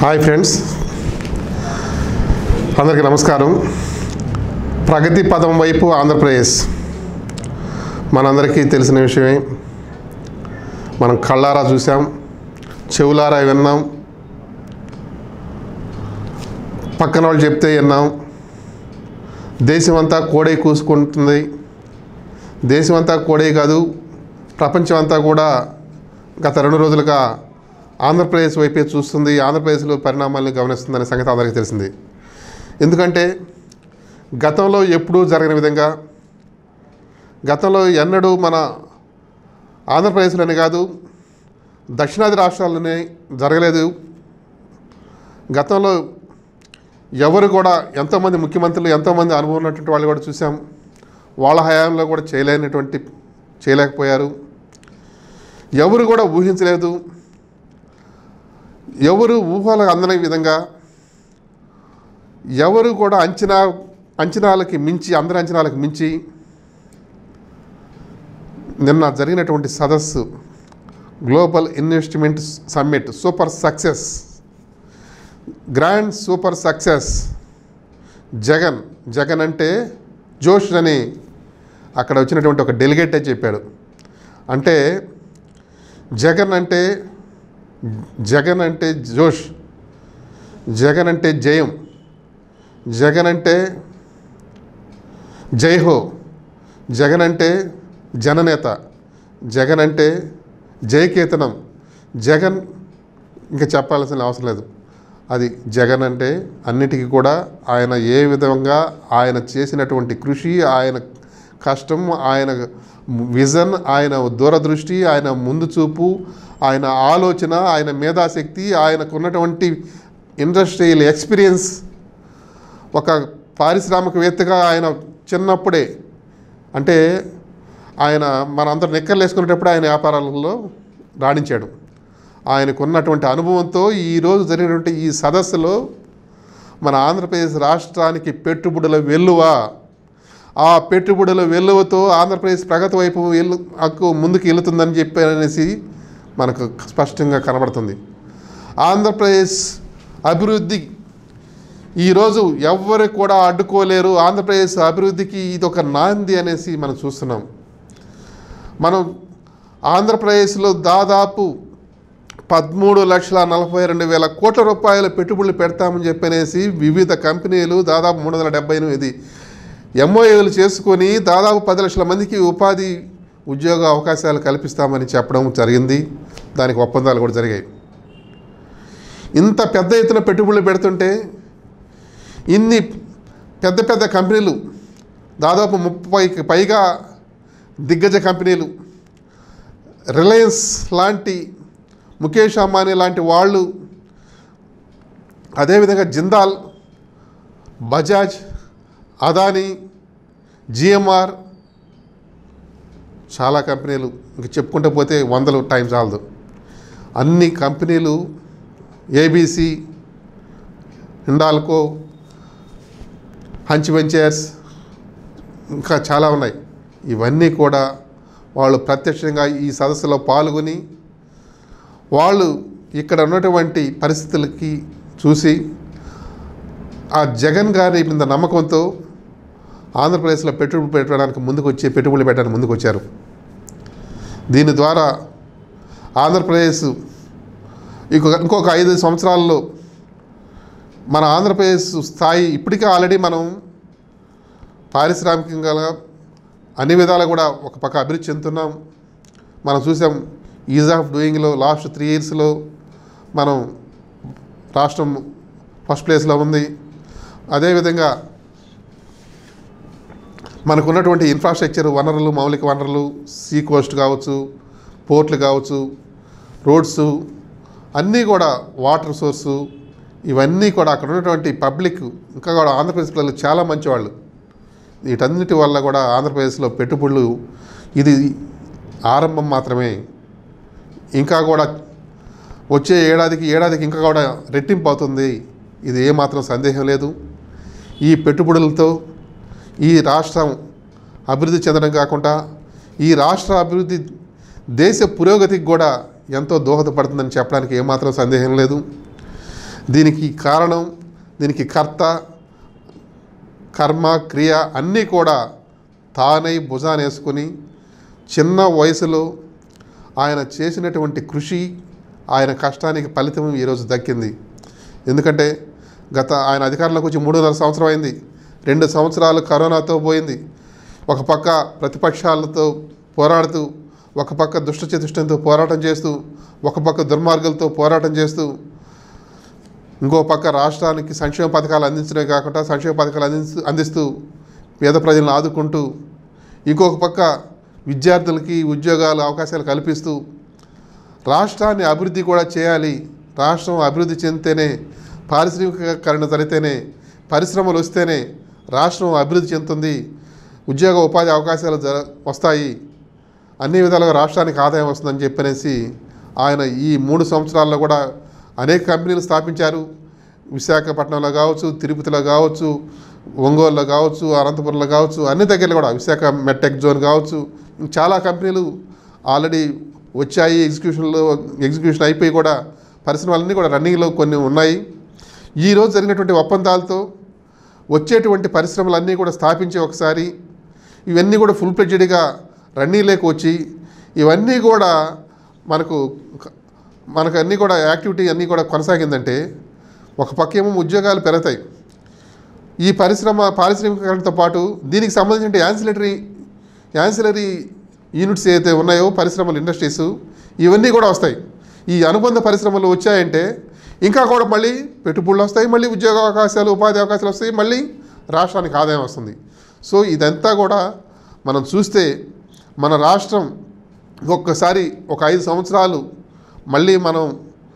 hi friends అందరికీ నమస్కారం ప్రగతి పదం వైపు ఆంధ్రప్రదేశ్ మనందరికీ తెలిసిన విషయమే మనం కళ్ళారా చూసాం చెవులారా విన్నాం పక్కన వాళ్ళు చెప్తే విన్నాం దేశమంతా కోడై కూసుకుంటుంది దేశమంతా కోడే కాదు ప్రపంచం అంతా కూడా గత రెండు రోజులుగా ఆంధ్రప్రదేశ్ వైపే చూస్తుంది ఆంధ్రప్రదేశ్లో పరిణామాలను గమనిస్తుందనే సంగతి అందరికీ తెలిసింది ఎందుకంటే గతంలో ఎప్పుడూ జరగని విధంగా గతంలో ఎన్నడూ మన ఆంధ్రప్రదేశ్లోనే కాదు దక్షిణాది రాష్ట్రాల్లోనే జరగలేదు గతంలో ఎవరు కూడా ఎంతోమంది ముఖ్యమంత్రులు ఎంతోమంది అనుభవం ఉన్నటువంటి వాళ్ళు కూడా చూసాం వాళ్ళ హయాంలో కూడా చేయలేనటువంటి చేయలేకపోయారు ఎవరు కూడా ఊహించలేదు ఎవరు ఊహలకు అందని విధంగా ఎవరు కూడా అంచనా అంచనాలకి మించి అందరి అంచనాలకు మించి నిన్న జరిగినటువంటి సదస్సు global investment summit super success grand super success Jagan Jagan అంటే జోష్ అని అక్కడ వచ్చినటువంటి ఒక డెలిగేటే చెప్పాడు అంటే జగన్ అంటే జగన్ అంటే జోష్ జగన్ అంటే జయం జగన్ అంటే జైహో జగన్ అంటే జననేత జగన్ అంటే జయకేతనం జగన్ ఇంకా చెప్పాల్సిన అవసరం లేదు అది జగన్ అంటే అన్నిటికీ కూడా ఆయన ఏ విధంగా ఆయన చేసినటువంటి కృషి ఆయన కష్టం ఆయన విజన్ ఆయన దూరదృష్టి ఆయన ముందు చూపు ఆయన ఆలోచన ఆయన మేధాశక్తి ఆయనకు ఉన్నటువంటి ఇండస్ట్రియల్ ఎక్స్పీరియన్స్ ఒక పారిశ్రామికవేత్తగా ఆయన చిన్నప్పుడే అంటే ఆయన మనందరం నిక్కర్లు వేసుకునేటప్పుడు ఆయన వ్యాపారాలలో రాణించాడు ఆయనకు ఉన్నటువంటి అనుభవంతో ఈరోజు జరిగినటువంటి ఈ సదస్సులో మన ఆంధ్రప్రదేశ్ రాష్ట్రానికి పెట్టుబడుల వెల్లువ ఆ పెట్టుబడుల వెల్లువతో ఆంధ్రప్రదేశ్ ప్రగతి వైపు వెళ్ళు హక్కు ముందుకు వెళుతుందని చెప్పి అనేసి మనకు స్పష్టంగా కనబడుతుంది ఆంధ్రప్రదేశ్ అభివృద్ధి ఈరోజు ఎవ్వరు కూడా అడ్డుకోలేరు ఆంధ్రప్రదేశ్ అభివృద్ధికి ఇది ఒక నాంది అనేసి మనం చూస్తున్నాం మనం ఆంధ్రప్రదేశ్లో దాదాపు పదమూడు లక్షల నలభై రెండు వేల కోట్ల రూపాయల పెట్టుబడులు పెడతామని చెప్పనేసి వివిధ కంపెనీలు దాదాపు మూడు వందల డెబ్బై ఎనిమిది ఎంఓఏలు చేసుకొని దాదాపు పది లక్షల మందికి ఉపాధి ఉద్యోగ అవకాశాలు కల్పిస్తామని చెప్పడం జరిగింది దానికి ఒప్పందాలు కూడా జరిగాయి ఇంత పెద్ద ఎత్తున పెట్టుబడులు పెడుతుంటే ఇన్ని పెద్ద పెద్ద కంపెనీలు దాదాపు ముప్పైకి పైగా దిగ్గజ కంపెనీలు రిలయన్స్ లాంటి ముఖేష్ అంబానీ లాంటి వాళ్ళు అదేవిధంగా జిందాల్ బజాజ్ అదానీ జిఎంఆర్ చాలా కంపెనీలు ఇంక చెప్పుకుంటూ పోతే వందలు టైం చాలదు అన్ని కంపెనీలు ఏబీసీ హిండాల్కో హంచ్ వెంచర్స్ ఇంకా చాలా ఉన్నాయి ఇవన్నీ కూడా వాళ్ళు ప్రత్యక్షంగా ఈ సదస్సులో పాల్గొని వాళ్ళు ఇక్కడ ఉన్నటువంటి పరిస్థితులకి చూసి ఆ జగన్ గారి మీద నమ్మకంతో ఆంధ్రప్రదేశ్లో పెట్టుబడి పెట్టడానికి ముందుకు వచ్చి పెట్టుబడులు పెట్టడానికి ముందుకు వచ్చారు దీని ద్వారా ఆంధ్రప్రదేశ్ ఇంకొక ఇంకొక ఐదు సంవత్సరాల్లో మన ఆంధ్రప్రదేశ్ స్థాయి ఇప్పటికే ఆల్రెడీ మనం పారిశ్రామికంగా అన్ని విధాలు కూడా ఒక పక్క అభివృద్ధి చెందుతున్నాం మనం చూసాం ఈజ్ ఆఫ్ డూయింగ్లో లాస్ట్ త్రీ ఇయర్స్లో మనం రాష్ట్రం ఫస్ట్ ప్లేస్లో ఉంది అదేవిధంగా మనకున్నటువంటి ఇన్ఫ్రాస్ట్రక్చర్ వనరులు మౌలిక వనరులు సీ కోస్ట్ కావచ్చు పోర్ట్లు కావచ్చు రోడ్స్ అన్నీ కూడా వాటర్ సోర్సు ఇవన్నీ కూడా అక్కడ ఉన్నటువంటి పబ్లిక్ ఇంకా కూడా ఆంధ్రప్రదేశ్ ప్రజలు చాలా మంచివాళ్ళు వీటన్నిటి వల్ల కూడా ఆంధ్రప్రదేశ్లో పెట్టుబడులు ఇది ఆరంభం మాత్రమే ఇంకా కూడా వచ్చే ఏడాదికి ఏడాదికి ఇంకా కూడా రెట్టింపు అవుతుంది ఇది ఏమాత్రం సందేహం లేదు ఈ పెట్టుబడులతో ఈ రాష్ట్రం అభివృద్ధి చెందడం కాకుండా ఈ రాష్ట్ర అభివృద్ధి దేశ పురోగతికి కూడా ఎంతో దోహదపడుతుందని చెప్పడానికి ఏమాత్రం సందేహం లేదు దీనికి కారణం దీనికి కర్త కర్మ క్రియ అన్నీ కూడా తానై భుజాన వేసుకొని చిన్న వయసులో ఆయన చేసినటువంటి కృషి ఆయన కష్టానికి ఫలితం ఈరోజు దక్కింది ఎందుకంటే గత ఆయన అధికారంలోకి వచ్చి మూడున్నర సంవత్సరం అయింది రెండు సంవత్సరాలు కరోనాతో పోయింది ఒక పక్క ప్రతిపక్షాలతో పోరాడుతూ ఒక పక్క దుష్ట చతుష్టంతో పోరాటం చేస్తూ ఒక పక్క దుర్మార్గులతో పోరాటం చేస్తూ ఇంకో పక్క రాష్ట్రానికి సంక్షేమ పథకాలు అందించడమే కాకుండా సంక్షేమ పథకాలు అందిస్తూ అందిస్తూ పేద ప్రజలను ఆదుకుంటూ ఇంకొక పక్క విద్యార్థులకి ఉద్యోగాలు అవకాశాలు కల్పిస్తూ రాష్ట్రాన్ని అభివృద్ధి కూడా చేయాలి రాష్ట్రం అభివృద్ధి చెందితేనే పారిశ్రామికీకరణ జరిగితేనే పరిశ్రమలు వస్తేనే రాష్ట్రం అభివృద్ధి చెందుతుంది ఉద్యోగ ఉపాధి అవకాశాలు జ వస్తాయి అన్ని విధాలుగా రాష్ట్రానికి ఆదాయం వస్తుందని చెప్పనేసి ఆయన ఈ మూడు సంవత్సరాల్లో కూడా అనేక కంపెనీలు స్థాపించారు విశాఖపట్నంలో కావచ్చు తిరుపతిలో కావచ్చు ఒంగోలులో కావచ్చు అనంతపురంలో కావచ్చు అన్ని దగ్గరలో కూడా విశాఖ మెట్టెక్ జోన్ కావచ్చు చాలా కంపెనీలు ఆల్రెడీ వచ్చాయి ఎగ్జిక్యూషన్లో ఎగ్జిక్యూషన్ అయిపోయి కూడా పరిశ్రమలన్నీ కూడా రన్నింగ్లో కొన్ని ఉన్నాయి ఈరోజు జరిగినటువంటి ఒప్పందాలతో వచ్చేటువంటి పరిశ్రమలన్నీ కూడా స్థాపించి ఒకసారి ఇవన్నీ కూడా ఫుల్ ప్లెడ్జెడ్గా రన్నింగ్లోకి వచ్చి ఇవన్నీ కూడా మనకు మనకు అన్నీ కూడా యాక్టివిటీ అన్నీ కూడా కొనసాగిందంటే ఒక పక్క ఏమో ఉద్యోగాలు పెరుగుతాయి ఈ పరిశ్రమ పారిశ్రామికీకరణతో పాటు దీనికి సంబంధించిన యాన్సిలరీ యాన్సిలరీ యూనిట్స్ ఏదైతే ఉన్నాయో పరిశ్రమలు ఇండస్ట్రీస్ ఇవన్నీ కూడా వస్తాయి ఈ అనుబంధ పరిశ్రమలు వచ్చాయంటే ఇంకా కూడా మళ్ళీ పెట్టుబడులు వస్తాయి మళ్ళీ ఉద్యోగ అవకాశాలు ఉపాధి అవకాశాలు వస్తాయి మళ్ళీ రాష్ట్రానికి ఆదాయం వస్తుంది సో ఇదంతా కూడా మనం చూస్తే మన రాష్ట్రం ఒక్కసారి ఒక ఐదు సంవత్సరాలు మళ్ళీ మనం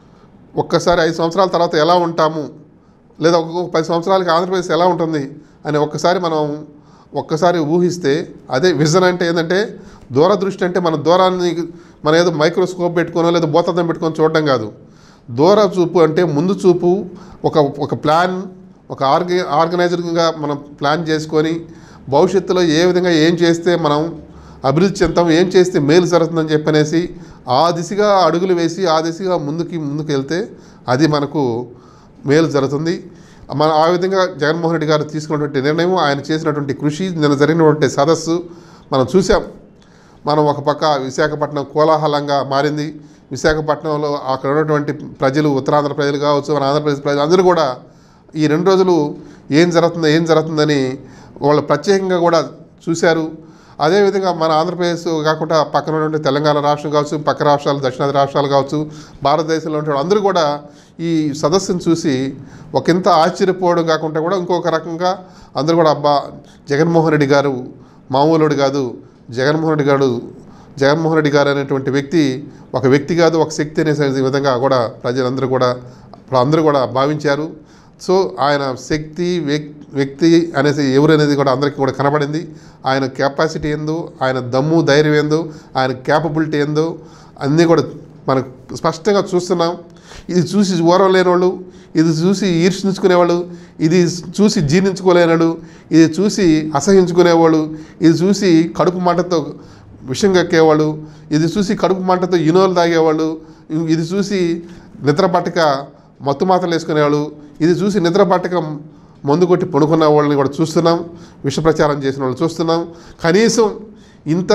ఒక్కసారి ఐదు సంవత్సరాల తర్వాత ఎలా ఉంటాము లేదా ఒక్కొక్క పది సంవత్సరాలకి ఆంధ్రప్రదేశ్ ఎలా ఉంటుంది అని ఒక్కసారి మనం ఒక్కసారి ఊహిస్తే అదే విజన్ అంటే ఏంటంటే దూరదృష్టి అంటే మన దూరాన్ని మన ఏదో మైక్రోస్కోప్ పెట్టుకోనో లేదా భూతద్దం పెట్టుకొని చూడడం కాదు దూర చూపు అంటే ముందు చూపు ఒక ఒక ప్లాన్ ఒక ఆర్గ ఆర్గనైజర్గా మనం ప్లాన్ చేసుకొని భవిష్యత్తులో ఏ విధంగా ఏం చేస్తే మనం అభివృద్ధి చెందుతాం ఏం చేస్తే మేలు జరుగుతుందని చెప్పనేసి ఆ దిశగా అడుగులు వేసి ఆ దిశగా ముందుకి ముందుకు వెళ్తే అది మనకు మేలు జరుగుతుంది మన ఆ విధంగా జగన్మోహన్ రెడ్డి గారు తీసుకున్నటువంటి నిర్ణయం ఆయన చేసినటువంటి కృషి నిన్న జరిగినటువంటి సదస్సు మనం చూసాం మనం ఒక పక్క విశాఖపట్నం కోలాహలంగా మారింది విశాఖపట్నంలో అక్కడ ఉన్నటువంటి ప్రజలు ఉత్తరాంధ్ర ప్రజలు కావచ్చు మన ఆంధ్రప్రదేశ్ ప్రజలు అందరూ కూడా ఈ రెండు రోజులు ఏం జరుగుతుందో ఏం జరుగుతుందని వాళ్ళు ప్రత్యేకంగా కూడా చూశారు అదేవిధంగా మన ఆంధ్రప్రదేశ్ కాకుండా పక్కన ఉన్నటువంటి తెలంగాణ రాష్ట్రం కావచ్చు పక్క రాష్ట్రాలు దక్షిణాది రాష్ట్రాలు కావచ్చు భారతదేశంలో ఉండే అందరూ కూడా ఈ సదస్సును చూసి ఒకంత ఆశ్చర్యపోవడం కాకుండా కూడా ఇంకొక రకంగా అందరూ కూడా అబ్బా జగన్మోహన్ రెడ్డి గారు మామూలుడు కాదు జగన్మోహన్ రెడ్డి గారు జగన్మోహన్ రెడ్డి గారు అనేటువంటి వ్యక్తి ఒక వ్యక్తి కాదు ఒక శక్తి అనే విధంగా కూడా ప్రజలందరూ కూడా అందరూ కూడా భావించారు సో ఆయన శక్తి వ్యక్ వ్యక్తి అనేసి ఎవరు అనేది కూడా అందరికీ కూడా కనబడింది ఆయన కెపాసిటీ ఏందో ఆయన దమ్ము ధైర్యం ఏందో ఆయన క్యాపబిలిటీ ఏందో అన్నీ కూడా మనకు స్పష్టంగా చూస్తున్నాం ఇది చూసి ఓరం లేనివాళ్ళు ఇది చూసి ఈర్షించుకునేవాళ్ళు ఇది చూసి జీర్ణించుకోలేనాడు ఇది చూసి అసహించుకునేవాళ్ళు ఇది చూసి కడుపు మంటతో విషం కక్కేవాళ్ళు ఇది చూసి కడుపు మంటతో ఇనోలు తాగేవాళ్ళు ఇది చూసి నిద్ర పట్టక మత్తు మాత్రలు వేసుకునేవాళ్ళు ఇది చూసి నిద్ర పట్టక మందు కొట్టి పడుకున్న వాళ్ళని కూడా చూస్తున్నాం విష ప్రచారం చేసిన వాళ్ళు చూస్తున్నాం కనీసం ఇంత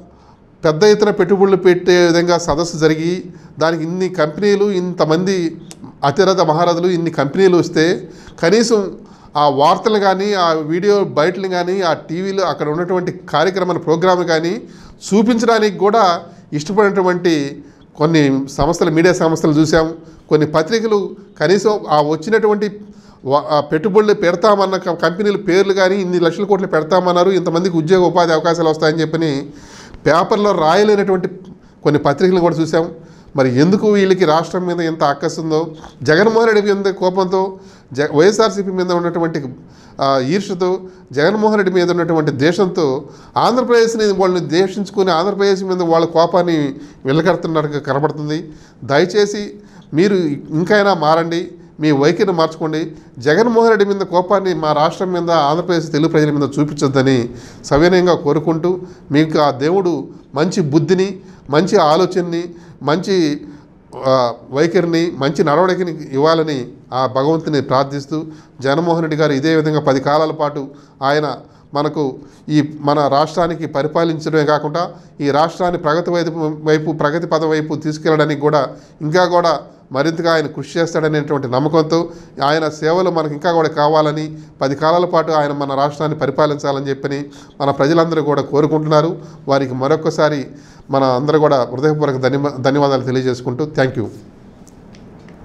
పెద్ద ఎత్తున పెట్టుబడులు పెట్టే విధంగా సదస్సు జరిగి దానికి ఇన్ని కంపెనీలు ఇంతమంది అతిరథ మహారథులు ఇన్ని కంపెనీలు వస్తే కనీసం ఆ వార్తలు కానీ ఆ వీడియో బయటలు కానీ ఆ టీవీలో అక్కడ ఉన్నటువంటి కార్యక్రమాల ప్రోగ్రాంలు కానీ చూపించడానికి కూడా ఇష్టపడినటువంటి కొన్ని సంస్థలు మీడియా సంస్థలు చూసాం కొన్ని పత్రికలు కనీసం ఆ వచ్చినటువంటి వా- ఆ పెట్టుబడులు పెడతామన్న కం- కంపెనీల పేర్లు కానీ ఇన్ని లక్షల కోట్లు పెడతామన్నారు ఇంతమందికి ఉద్యోగ ఉపాధి అవకాశాలు వస్తాయని చెప్పని పేపర్లో రాయలేనటువంటి కొన్ని పత్రికలు కూడా చూసాం మరి ఎందుకు వీళ్ళకి రాష్ట్రం మీద ఎంత అక్కస్తుందో జగన్మోహన్ రెడ్డి మీద కోపంతో జ వైఎస్ఆర్సీపీ మీద ఉన్నటువంటి ఆ, ఈర్ష్యతో జగన్మోహన్ రెడ్డి మీద ఉన్నటువంటి దేశంతో ఆంధ్రప్రదేశ్ని వాళ్ళని దేశించుకుని ఆంధ్రప్రదేశ్ మీద వాళ్ళ కోపాన్ని వెళ్ళగడుతున్నట్టుగా కనబడుతుంది దయచేసి మీరు ఇంకైనా మారండి మీ వైఖరిని మార్చుకోండి జగన్మోహన్ రెడ్డి మీద కోపాన్ని మా రాష్ట్రం మీద ఆంధ్రప్రదేశ్ తెలుగు ప్రజల మీద చూపించొద్దని సవినయంగా కోరుకుంటూ మీకు ఆ దేవుడు మంచి బుద్ధిని మంచి ఆలోచనని మంచి ఆ, వైఖరిని మంచి నడవడికని ఇవ్వాలని ఆ భగవంతుని ప్రార్థిస్తూ జగన్మోహన్ రెడ్డి గారు ఇదే విధంగా పది కాలాల పాటు ఆయన మనకు ఈ మన రాష్ట్రానికి పరిపాలించడమే కాకుండా ఈ రాష్ట్రాన్ని ప్రగతి వైపు వైపు ప్రగతి పదం వైపు తీసుకెళ్ళడానికి కూడా ఇంకా కూడా మరింతగా ఆయన కృషి చేస్తాడనేటువంటి నమ్మకంతో ఆయన సేవలు మనకు ఇంకా కూడా కావాలని పది కాలాల పాటు ఆయన మన రాష్ట్రాన్ని పరిపాలించాలని చెప్పని మన ప్రజలందరూ కూడా కోరుకుంటున్నారు వారికి మరొకసారి మన అందరూ కూడా హృదయపూర్వక ధన్యవా ధన్యవాదాలు తెలియజేసుకుంటూ థ్యాంక్ యూ